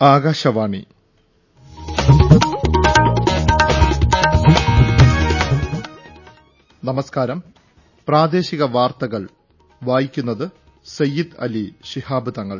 ആകാശവാണി നമസ്കാരം പ്രാദേശിക വാർത്തകൾ വായിക്കുന്നത് സയ്യിദ് അലി ശിഹാബ് തങ്ങൾ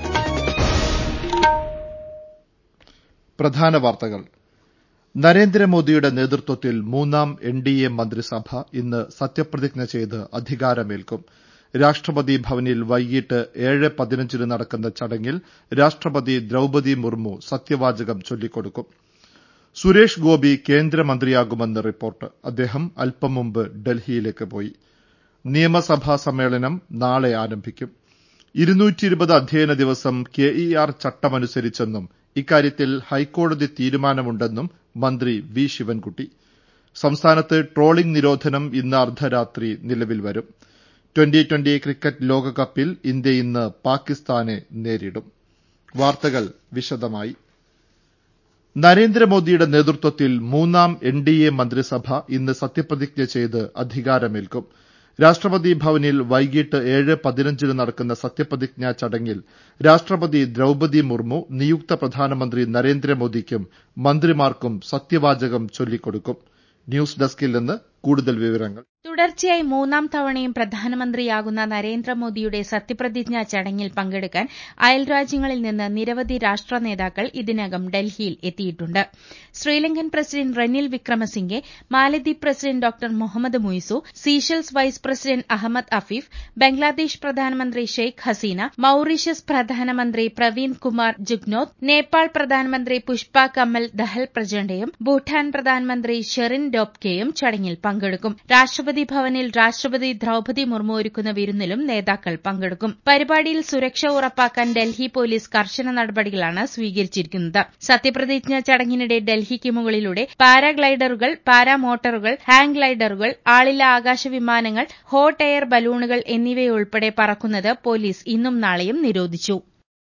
പ്രധാന വാർത്തകൾ നരേന്ദ്രമോദിയുടെ നേതൃത്വത്തിൽ മൂന്നാം എൻഡിഎ മന്ത്രിസഭ ഇന്ന് സത്യപ്രതിജ്ഞ ചെയ്ത് അധികാരമേൽക്കും രാഷ്ട്രപതി ഭവനിൽ വൈകിട്ട് ഏഴ് പതിനഞ്ചിന് നടക്കുന്ന ചടങ്ങിൽ രാഷ്ട്രപതി ദ്രൌപതി മുർമു സത്യവാചകം ചൊല്ലിക്കൊടുക്കും സുരേഷ് ഗോപി കേന്ദ്രമന്ത്രിയാകുമെന്ന് റിപ്പോർട്ട് അദ്ദേഹം അല്പം മുമ്പ് ഡൽഹിയിലേക്ക് പോയി നിയമസഭാ സമ്മേളനം നാളെ ആരംഭിക്കും അധ്യയന ദിവസം കെഇആർ ചട്ടമനുസരിച്ചെന്നും ഇക്കാര്യത്തിൽ ഹൈക്കോടതി തീരുമാനമുണ്ടെന്നും മന്ത്രി വി ശിവൻകുട്ടി സംസ്ഥാനത്ത് ട്രോളിംഗ് നിരോധനം ഇന്ന് അർദ്ധരാത്രി നിലവിൽ വരും ട്വന്റി ട്വന്റി ക്രിക്കറ്റ് ലോകകപ്പിൽ ഇന്ത്യ ഇന്ന് പാകിസ്ഥാനെ നേരിടും വാർത്തകൾ വിശദമായി നരേന്ദ്രമോദിയുടെ നേതൃത്വത്തിൽ മൂന്നാം എൻഡിഎ മന്ത്രിസഭ ഇന്ന് സത്യപ്രതിജ്ഞ ചെയ്ത് അധികാരമേൽക്കും രാഷ്ട്രപതി ഭവനിൽ വൈകിട്ട് ഏഴ് പതിനഞ്ചിന് നടക്കുന്ന സത്യപ്രതിജ്ഞാ ചടങ്ങിൽ രാഷ്ട്രപതി ദ്രൌപതി മുർമു നിയുക്ത പ്രധാനമന്ത്രി നരേന്ദ്രമോദിക്കും മന്ത്രിമാർക്കും സത്യവാചകം ചൊല്ലിക്കൊടുക്കും ന്യൂസ് ഡെസ്കിൽ നിന്ന് കൂടുതൽ വിവരങ്ങൾ തുടർച്ചയായി മൂന്നാം തവണയും പ്രധാനമന്ത്രിയാകുന്ന നരേന്ദ്രമോദിയുടെ സത്യപ്രതിജ്ഞാ ചടങ്ങിൽ പങ്കെടുക്കാൻ അയൽരാജ്യങ്ങളിൽ നിന്ന് നിരവധി രാഷ്ട്ര നേതാക്കൾ ഇതിനകം ഡൽഹിയിൽ എത്തിയിട്ടുണ്ട് Sri Lankan president Ranil Wickremesinghe Maldives president doctor Muhammad Muizzu Seychelles vice president Ahmed Afif Bangladesh പ്രധാനമന്ത്രി ഷെയ്ഖ് ഹസീന മൌറീഷ്യസ് പ്രധാനമന്ത്രി പ്രവീൺ കുമാർ ജുഗ്നോത്ത് നേപ്പാൾ പ്രധാനമന്ത്രി പുഷ്പ കമൽ ദഹൽ പ്രചണ്ഡയും ഭൂട്ടാൻ പ്രധാനമന്ത്രി ഷെറിൻ ഡോബ്കെയും ചടങ്ങിൽ പങ്കെടുക്കും രാഷ്ട്രപതി ഭവനിൽ രാഷ്ട്രപതി ദ്രൌപതി മുർമു ഒരുക്കുന്ന വിരുന്നിലും നേതാക്കൾ പങ്കെടുക്കും പരിപാടിയിൽ സുരക്ഷ ഉറപ്പാക്കാൻ ഡൽഹി പോലീസ് കർശന നടപടികളാണ് സ്വീകരിച്ചിരിക്കുന്നത് സത്യപ്രതിജ്ഞ ചടങ്ങിനിടെ ഡൽഹിക്ക് മുകളിലൂടെ പാരാഗ്ലൈഡറുകൾ പാരാമോട്ടറുകൾ ഹാങ് ഗ്ലൈഡറുകൾ ആളില്ലാ ആകാശ വിമാനങ്ങൾ ഹോട്ട് എയർ ബലൂണുകൾ എന്നിവയുൾപ്പെടെ പറക്കുന്നത് പോലീസ് ഇന്നും നാളെയും നിരോധിച്ചു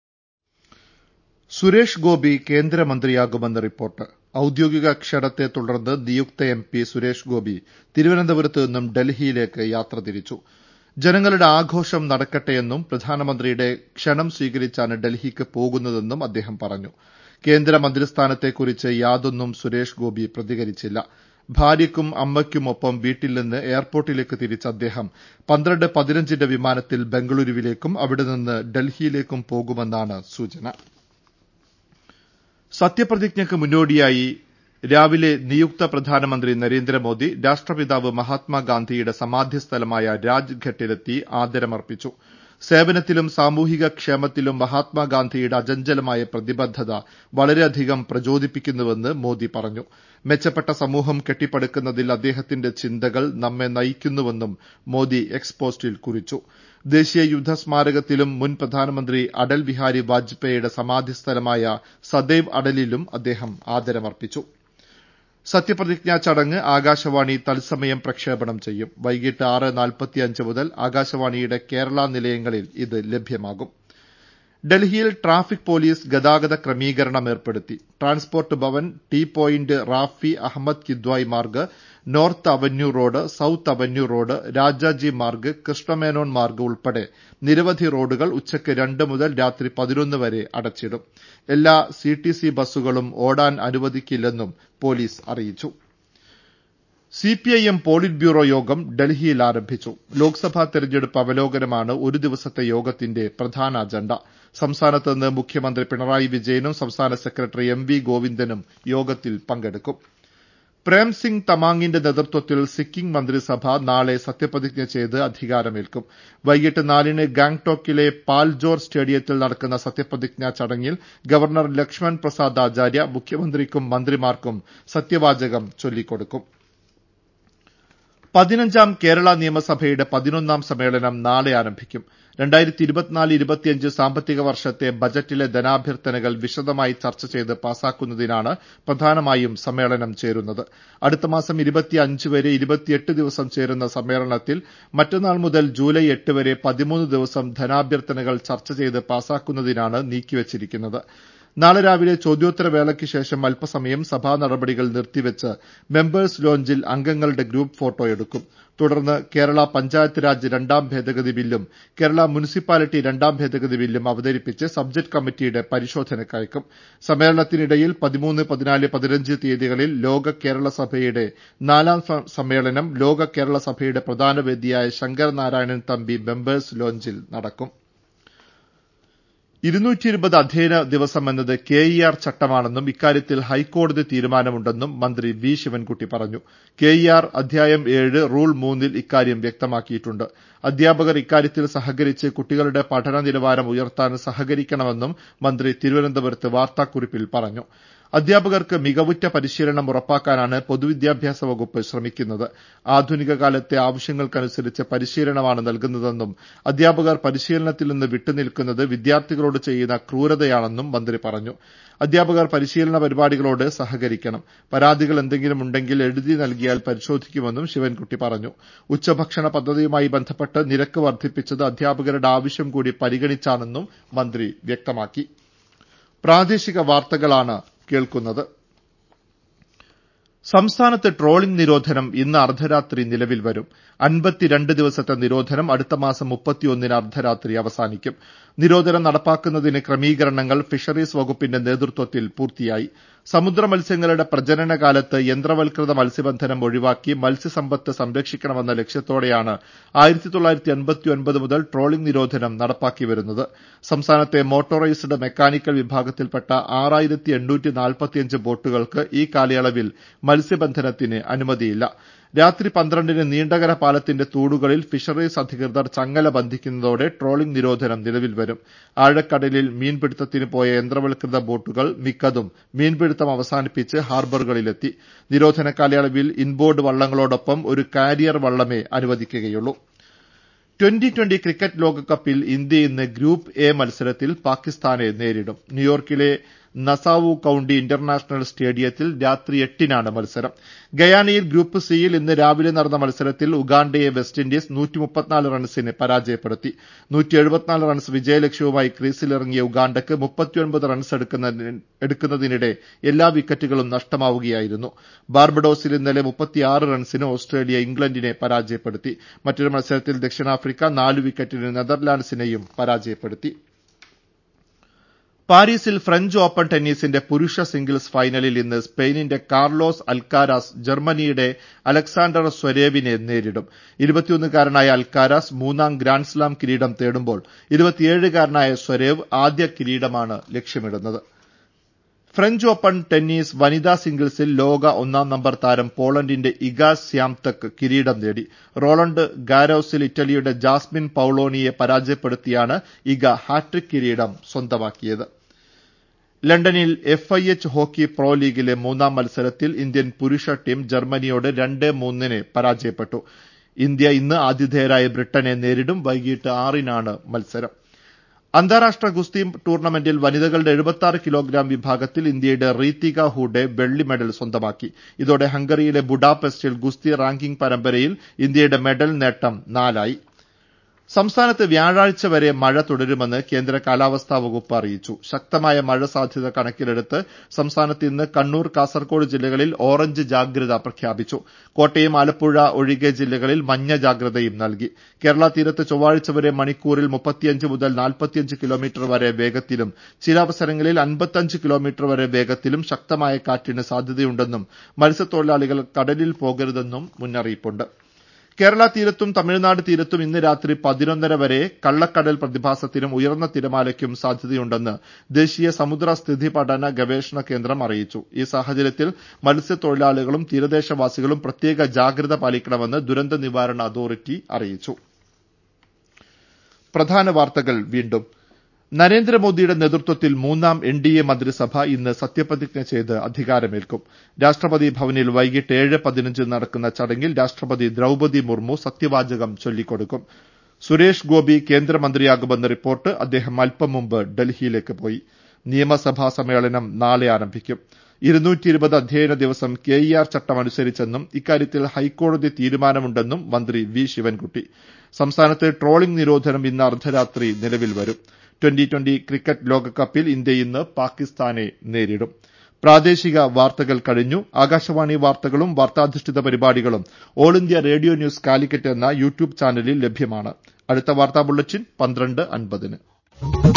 സുരേഷ് ഗോപി കേന്ദ്രമന്ത്രിയാകുമെന്ന് റിപ്പോർട്ട് ഔദ്യോഗിക ക്ഷണത്തെ തുടർന്ന് നിയുക്ത എം പി സുരേഷ് ഗോപി തിരുവനന്തപുരത്ത് നിന്നും ഡൽഹിയിലേക്ക് യാത്ര തിരിച്ചു ജനങ്ങളുടെ ആഘോഷം നടക്കട്ടെയെന്നും പ്രധാനമന്ത്രിയുടെ ക്ഷണം സ്വീകരിച്ചാണ് ഡൽഹിക്ക് പോകുന്നതെന്നും അദ്ദേഹം പറഞ്ഞു കേന്ദ്രമന്ത്രിസ്ഥാനത്തെക്കുറിച്ച് യാതൊന്നും സുരേഷ് ഗോപി പ്രതികരിച്ചില്ല ഭാര്യയ്ക്കും അമ്മയ്ക്കുമൊപ്പം വീട്ടിൽ നിന്ന് എയർപോർട്ടിലേക്ക് തിരിച്ച അദ്ദേഹം പന്ത്രണ്ട് പതിനഞ്ചിന്റെ വിമാനത്തിൽ ബംഗളൂരുവിലേക്കും അവിടെ നിന്ന് ഡൽഹിയിലേക്കും പോകുമെന്നാണ് സൂചന സത്യപ്രതിജ്ഞയ്ക്ക് മുന്നോടിയായി രാവിലെ നിയുക്ത പ്രധാനമന്ത്രി നരേന്ദ്രമോദി രാഷ്ട്രപിതാവ് മഹാത്മാഗാന്ധിയുടെ സമാധിസ്ഥലമായ രാജ്ഘട്ടിലെത്തി ആദരമർപ്പിച്ചു സേവനത്തിലും സാമൂഹിക ക്ഷേമത്തിലും മഹാത്മാഗാന്ധിയുടെ അചഞ്ചലമായ പ്രതിബദ്ധത വളരെയധികം പ്രചോദിപ്പിക്കുന്നുവെന്ന് മോദി പറഞ്ഞു മെച്ചപ്പെട്ട സമൂഹം കെട്ടിപ്പടുക്കുന്നതിൽ അദ്ദേഹത്തിന്റെ ചിന്തകൾ നമ്മെ നയിക്കുന്നുവെന്നും മോദി എക്സ് പോസ്റ്റിൽ കുറിച്ചു ദേശീയ യുദ്ധ സ്മാരകത്തിലും മുൻ പ്രധാനമന്ത്രി അടൽ ബിഹാരി വാജ്പേയിയുടെ സമാധിസ്ഥലമായ സദൈവ് അടലിലും അദ്ദേഹം ആദരമർപ്പിച്ചു സത്യപ്രതിജ്ഞാ ചടങ്ങ് ആകാശവാണി തത്സമയം പ്രക്ഷേപണം ചെയ്യും വൈകിട്ട് ആറ് നാൽപ്പത്തിയഞ്ച് മുതൽ ആകാശവാണിയുടെ കേരള നിലയങ്ങളിൽ ഇത് ലഭ്യമാകും ഡൽഹിയിൽ ട്രാഫിക് പോലീസ് ഗതാഗത ക്രമീകരണം ഏർപ്പെടുത്തി transport Bhavan T point Rafi Ahmed Kidwai Marg north avenue road south avenue road Rajaji Marg Krishna Menon Marg ഉൾപ്പെടെ നിരവധി റോഡുകൾ ഉച്ചയ്ക്ക് രണ്ട് മുതൽ രാത്രി പതിനൊന്ന് വരെ അടച്ചിടും എല്ലാ സിടിസി ബസ്സുകളും ഓടാൻ അനുവദിക്കില്ലെന്നും പോലീസ് അറിയിച്ചു സിപിഐഎം പോളിറ്റ് ബ്യൂറോ യോഗം ഡൽഹിയിൽ ആരംഭിച്ചു ലോക്സഭാ തെരഞ്ഞെടുപ്പ് അവലോകനമാണ് ഒരു ദിവസത്തെ യോഗത്തിന്റെ പ്രധാന അജണ്ട സംസ്ഥാനത്ത് നിന്ന് മുഖ്യമന്ത്രി പിണറായി വിജയനും സംസ്ഥാന സെക്രട്ടറി എം വി ഗോവിന്ദനും യോഗത്തിൽ പങ്കെടുക്കും പ്രേംസിംഗ് തമാങ്ങിന്റെ നേതൃത്വത്തിൽ സിക്കിം മന്ത്രിസഭ നാളെ സത്യപ്രതിജ്ഞ ചെയ്ത് അധികാരമേൽക്കും വൈകിട്ട് നാലിന് ഗാംഗ്ടോക്കിലെ പാൽജോർ സ്റ്റേഡിയത്തിൽ നടക്കുന്ന സത്യപ്രതിജ്ഞാ ചടങ്ങിൽ ഗവർണർ ലക്ഷ്മൺ പ്രസാദ് ആചാര്യ മുഖ്യമന്ത്രിക്കും മന്ത്രിമാർക്കും സത്യവാചകം ചൊല്ലിക്കൊടുക്കും പതിനഞ്ചാം കേരള നിയമസഭയുടെ പതിനൊന്നാം സമ്മേളനം നാളെ ആരംഭിക്കും രണ്ടായിരത്തി ഇരുപത്തിനാല് ഇരുപത്തിയഞ്ച് സാമ്പത്തിക വർഷത്തെ ബജറ്റിലെ ധനാഭ്യർത്ഥനകൾ വിശദമായി ചർച്ച ചെയ്ത് പാസാക്കുന്നതിനാണ് പ്രധാനമായും സമ്മേളനം ചേരുന്നത് അടുത്ത മാസം ഇരുപത്തിയഞ്ച് വരെ ഇരുപത്തിയെട്ട് ദിവസം ചേരുന്ന സമ്മേളനത്തിൽ മറ്റന്നാൾ മുതൽ ജൂലൈ എട്ട് വരെ പതിമൂന്ന് ദിവസം ധനാഭ്യർത്ഥനകൾ ചർച്ച ചെയ്ത് പാസാക്കുന്നതിനാണ് നീക്കിവച്ചിരിക്കുന്നത് നാളെ രാവിലെ ചോദ്യോത്തരവേളയ്ക്ക് ശേഷം അല്പസമയം സഭാ നടപടികൾ നിർത്തിവെച്ച് മെമ്പേഴ്സ് ലോഞ്ചിൽ അംഗങ്ങളുടെ ഗ്രൂപ്പ് ഫോട്ടോ എടുക്കും തുടർന്ന് കേരള പഞ്ചായത്ത് രാജ് രണ്ടാം ഭേദഗതി ബില്ലും കേരള മുനിസിപ്പാലിറ്റി രണ്ടാം ഭേദഗതി ബില്ലും അവതരിപ്പിച്ച് സബ്ജക്ട് കമ്മിറ്റിയുടെ പരിശോധനയ്ക്കയക്കും സമ്മേളനത്തിനിടയിൽ പതിമൂന്ന് പതിനാല് പതിനഞ്ച് തീയതികളിൽ ലോക കേരള സഭയുടെ നാലാം സമ്മേളനം ലോക കേരള സഭയുടെ പ്രധാന വേദിയായ ശങ്കർ നാരായണൻ തമ്പി മെമ്പേഴ്സ് ലോഞ്ചിൽ നടക്കും ഇരുന്നൂറ്റി ഇരുപത് അധ്യയന ദിവസം എന്നത് കെ ഇ ആർ ചട്ടമാണെന്നും ഇക്കാര്യത്തിൽ ഹൈക്കോടതി തീരുമാനമുണ്ടെന്നും മന്ത്രി വി ശിവൻകുട്ടി പറഞ്ഞു കെ ഇ ആർ അധ്യായം ഏഴ് റൂൾ മൂന്നിൽ ഇക്കാര്യം വ്യക്തമാക്കിയിട്ടുണ്ട് അധ്യാപകർ ഇക്കാര്യത്തിൽ സഹകരിച്ച് കുട്ടികളുടെ പഠന നിലവാരം ഉയർത്താൻ സഹകരിക്കണമെന്നും മന്ത്രി തിരുവനന്തപുരത്ത് വാർത്താക്കുറിപ്പിൽ പറഞ്ഞു അധ്യാപകർക്ക് മികവുറ്റ പരിശീലനം ഉറപ്പാക്കാനാണ് പൊതുവിദ്യാഭ്യാസ വകുപ്പ് ശ്രമിക്കുന്നത് ആധുനിക കാലത്തെ ആവശ്യങ്ങൾക്കനുസരിച്ച് പരിശീലനമാണ് നൽകുന്നതെന്നും അധ്യാപകർ പരിശീലനത്തിൽ നിന്ന് വിട്ടുനിൽക്കുന്നത് വിദ്യാർത്ഥികളോട് ചെയ്യുന്ന ക്രൂരതയാണെന്നും മന്ത്രി പറഞ്ഞു അധ്യാപകർ പരിശീലന പരിപാടികളോട് സഹകരിക്കണം പരാതികൾ എന്തെങ്കിലും ഉണ്ടെങ്കിൽ എഴുതി നൽകിയാൽ പരിശോധിക്കുമെന്നും ശിവൻകുട്ടി പറഞ്ഞു ഉച്ചഭക്ഷണ പദ്ധതിയുമായി ബന്ധപ്പെട്ട് നിരക്ക് വർദ്ധിപ്പിച്ചത് അധ്യാപകരുടെ ആവശ്യം കൂടി പരിഗണിച്ചാണെന്നും മന്ത്രി വ്യക്തമാക്കി പ്രാദേശിക വാർത്തകളാണ് കേൾക്കുന്നത് സംസ്ഥാനത്ത് ട്രോളിംഗ് നിരോധനം ഇന്ന് അർദ്ധരാത്രി നിലവിൽ വരും അൻപത്തിരണ്ട് ദിവസത്തെ നിരോധനം അടുത്ത മാസം മുപ്പത്തിയൊന്നിന് അർദ്ധരാത്രി അവസാനിക്കും നിരോധനം നടപ്പാക്കുന്നതിന് ക്രമീകരണങ്ങൾ ഫിഷറീസ് വകുപ്പിന്റെ നേതൃത്വത്തിൽ പൂർത്തിയായി സമുദ്ര മത്സ്യങ്ങളുടെ പ്രജനന കാലത്ത് യന്ത്രവൽകൃത മത്സ്യബന്ധനം ഒഴിവാക്കി മത്സ്യസമ്പത്ത് സംരക്ഷിക്കണമെന്ന ലക്ഷ്യത്തോടെയാണ് ആയിരത്തി തൊള്ളായിരത്തി എൺപത്തിയൊൻപത് മുതൽ ട്രോളിംഗ് നിരോധനം നടപ്പാക്കി വരുന്നത് സംസ്ഥാനത്തെ മോട്ടോറൈസ്ഡ് മെക്കാനിക്കൽ വിഭാഗത്തിൽപ്പെട്ട ആറായിരത്തി എണ്ണൂറ്റി നാൽപ്പത്തിയഞ്ച് ബോട്ടുകൾക്ക് ഈ കാലയളവിൽ മത്സ്യബന്ധനത്തിന് അനുമതിയില്ല രാത്രി പന്ത്രണ്ടിന് നീണ്ടകര പാലത്തിന്റെ തൂടുകളിൽ ഫിഷറീസ് അധികൃതർ ചങ്ങല ബന്ധിക്കുന്നതോടെ ട്രോളിംഗ് നിരോധനം നിലവിൽ വരും ആഴക്കടലിൽ മീൻപിടുത്തത്തിന് പോയ യന്ത്രവൽകൃത ബോട്ടുകൾ മിക്കതും മീൻപിടുത്തം അവസാനിപ്പിച്ച് ഹാർബറുകളിലെത്തി നിരോധന കാലയളവിൽ ഇൻബോർഡ് വള്ളങ്ങളോടൊപ്പം ഒരു കാരിയർ വള്ളമേ അനുവദിക്കുകയുള്ളൂ ട്വന്റി ട്വന്റി ക്രിക്കറ്റ് ലോകകപ്പിൽ ഇന്ത്യ ഇന്ന് ഗ്രൂപ്പ് എ മത്സരത്തിൽ പാകിസ്ഥാനെ നേരിടും ന്യൂയോർക്കിലെ നസാവു കൌണ്ടി ഇന്റർനാഷണൽ സ്റ്റേഡിയത്തിൽ രാത്രി എട്ടിനാണ് മത്സരം ഗയാനയിൽ ഗ്രൂപ്പ് സിയിൽ ഇന്ന് രാവിലെ നടന്ന മത്സരത്തിൽ ഉഗാണ്ടയെ വെസ്റ്റ് ഇൻഡീസ് റൺസിന് പരാജയപ്പെടുത്തി റൺസ് വിജയലക്ഷ്യവുമായി ക്രീസിലിറങ്ങിയ ഉഗാണ്ടയ്ക്ക് മുപ്പത്തിയൊൻപത് റൺസ് എടുക്കുന്നതിനിടെ എല്ലാ വിക്കറ്റുകളും നഷ്ടമാവുകയായിരുന്നു ബാർബഡോസിൽ ഇന്നലെ മുപ്പത്തിയാറ് റൺസിന് ഓസ്ട്രേലിയ ഇംഗ്ലണ്ടിനെ പരാജയപ്പെടുത്തി മറ്റൊരു മത്സരത്തിൽ ദക്ഷിണാഫ്രിക്ക നാല് വിക്കറ്റിന് നെതർലാൻഡ്സിനെയും പരാജയപ്പെടുത്തി പാരീസിൽ ഫ്രഞ്ച് ഓപ്പൺ ടെന്നീസിന്റെ പുരുഷ സിംഗിൾസ് ഫൈനലിൽ ഇന്ന് സ്പെയിനിന്റെ കാർലോസ് അൽക്കാരാസ് ജർമ്മനിയുടെ അലക്സാണ്ടർ സ്വരേവിനെ നേരിടും ഇരുപത്തിയൊന്നുകാരനായ അൽക്കാരാസ് മൂന്നാം ഗ്രാൻഡ്സ്ലാം കിരീടം തേടുമ്പോൾ ഇരുപത്തിയേഴുകാരനായ സ്വരേവ് ആദ്യ കിരീടമാണ് ലക്ഷ്യമിടുന്നത് ഫ്രഞ്ച് ഓപ്പൺ ടെന്നീസ് വനിതാ സിംഗിൾസിൽ ലോക ഒന്നാം നമ്പർ താരം പോളണ്ടിന്റെ ഇഗ സ്യാംതക് കിരീടം നേടി റോളണ്ട് ഗാരോസിൽ ഇറ്റലിയുടെ ജാസ്മിൻ പൌളോണിയെ പരാജയപ്പെടുത്തിയാണ് ഇഗ ഹാട്രിക് കിരീടം സ്വന്തമാക്കിയത് ലണ്ടനിൽ F I H hockey pro ലീഗിലെ മൂന്നാം മത്സരത്തിൽ ഇന്ത്യൻ പുരുഷ ടീം ജർമ്മനിയോട് രണ്ട് മൂന്നിന് പരാജയപ്പെട്ടു ഇന്ത്യ ഇന്ന് ആതിഥേയരായ ബ്രിട്ടനെ നേരിടും വൈകിട്ട് ആറിനാണ് മത്സരം അന്താരാഷ്ട്ര ഗുസ്തി ടൂർണമെന്റിൽ വനിതകളുടെ എഴുപത്തി ആറ് കിലോഗ്രാം വിഭാഗത്തിൽ ഇന്ത്യയുടെ റീത്തിക ഹൂഡെ വെള്ളി മെഡൽ സ്വന്തമാക്കി ഇതോടെ ഹംഗറിയിലെ ബുഡാപെസ്റ്റിൽ ഗുസ്തി റാങ്കിംഗ് പരമ്പരയിൽ ഇന്ത്യയുടെ മെഡൽ നേട്ടം നാലായി സംസ്ഥാനത്ത് വ്യാഴാഴ്ച വരെ മഴ തുടരുമെന്ന് കേന്ദ്ര കാലാവസ്ഥാ വകുപ്പ് അറിയിച്ചു ശക്തമായ മഴ സാധ്യത കണക്കിലെടുത്ത് സംസ്ഥാനത്ത് ഇന്ന് കണ്ണൂർ കാസർകോട് ജില്ലകളിൽ ഓറഞ്ച് ജാഗ്രത പ്രഖ്യാപിച്ചു കോട്ടയം ആലപ്പുഴ ഒഴികെ ജില്ലകളിൽ മഞ്ഞ ജാഗ്രതയും നൽകി കേരള തീരത്ത് ചൊവ്വാഴ്ച വരെ മണിക്കൂറിൽ മുപ്പത്തിയഞ്ച് മുതൽ നാൽപ്പത്തിയഞ്ച് കിലോമീറ്റർ വരെ വേഗത്തിലും ചില അവസരങ്ങളിൽ അൻപത്തഞ്ച് കിലോമീറ്റർ വരെ വേഗത്തിലും ശക്തമായ കാറ്റിന് സാധ്യതയുണ്ടെന്നും മത്സ്യത്തൊഴിലാളികൾ കടലിൽ പോകരുതെന്നും മുന്നറിയിപ്പുണ്ട് കേരള തീരത്തും തമിഴ്നാട് തീരത്തും ഇന്ന് രാത്രി പതിനൊന്നര വരെ കള്ളക്കടൽ പ്രതിഭാസത്തിനും ഉയർന്ന തിരമാലയ്ക്കും സാധ്യതയുണ്ടെന്ന് ദേശീയ സമുദ്ര സ്ഥിതി പഠന ഗവേഷണ കേന്ദ്രം അറിയിച്ചു ഈ സാഹചര്യത്തിൽ മത്സ്യത്തൊഴിലാളികളും തീരദേശവാസികളും പ്രത്യേക ജാഗ്രത പാലിക്കണമെന്ന് ദുരന്ത നിവാരണ അതോറിറ്റി അറിയിച്ചു പ്രധാന വാർത്തകൾ വീണ്ടും നരേന്ദ്രമോദിയുടെ നേതൃത്വത്തിൽ മൂന്നാം എൻ ഡി എ മന്ത്രിസഭ ഇന്ന് സത്യപ്രതിജ്ഞ ചെയ്ത് അധികാരമേൽക്കും രാഷ്ട്രപതി ഭവനിൽ വൈകിട്ട് ഏഴ് പതിനഞ്ചിന് നടക്കുന്ന ചടങ്ങിൽ രാഷ്ട്രപതി ദ്രൌപതി മുർമു സത്യവാചകം ചൊല്ലിക്കൊടുക്കും സുരേഷ് ഗോപി കേന്ദ്രമന്ത്രിയാകുമെന്ന റിപ്പോർട്ട് അദ്ദേഹം അല്പം മുമ്പ് ഡൽഹിയിലേക്ക് പോയി നിയമസഭാ സമ്മേളനം നാളെ ആരംഭിക്കും ഇരുന്നൂറ്റി ഇരുപത് അധ്യയന ദിവസം കെ ഇ ആർ ചട്ടം അനുസരിച്ചെന്നും ഇക്കാര്യത്തിൽ ഹൈക്കോടതി തീരുമാനമുണ്ടെന്നും മന്ത്രി വി ശിവൻകുട്ടി സംസ്ഥാനത്ത് ട്രോളിംഗ് നിരോധനം ഇന്ന് അർദ്ധരാത്രി നിലവിൽ വരും ട്വന്റി ട്വന്റി ക്രിക്കറ്റ് ലോകകപ്പിൽ ഇന്ത്യ ഇന്ന് പാകിസ്ഥാനെ നേരിടും പ്രാദേശിക വാർത്തകൾ കഴിഞ്ഞു ആകാശവാണി വാർത്തകളും വാർത്താധിഷ്ഠിത പരിപാടികളും all India radio news Calicut എന്ന യൂട്യൂബ് ചാനലിൽ ലഭ്യമാണ് അടുത്ത വാർത്താ ബുള്ളറ്റിൻ പന്ത്രണ്ട് അൻപതിന്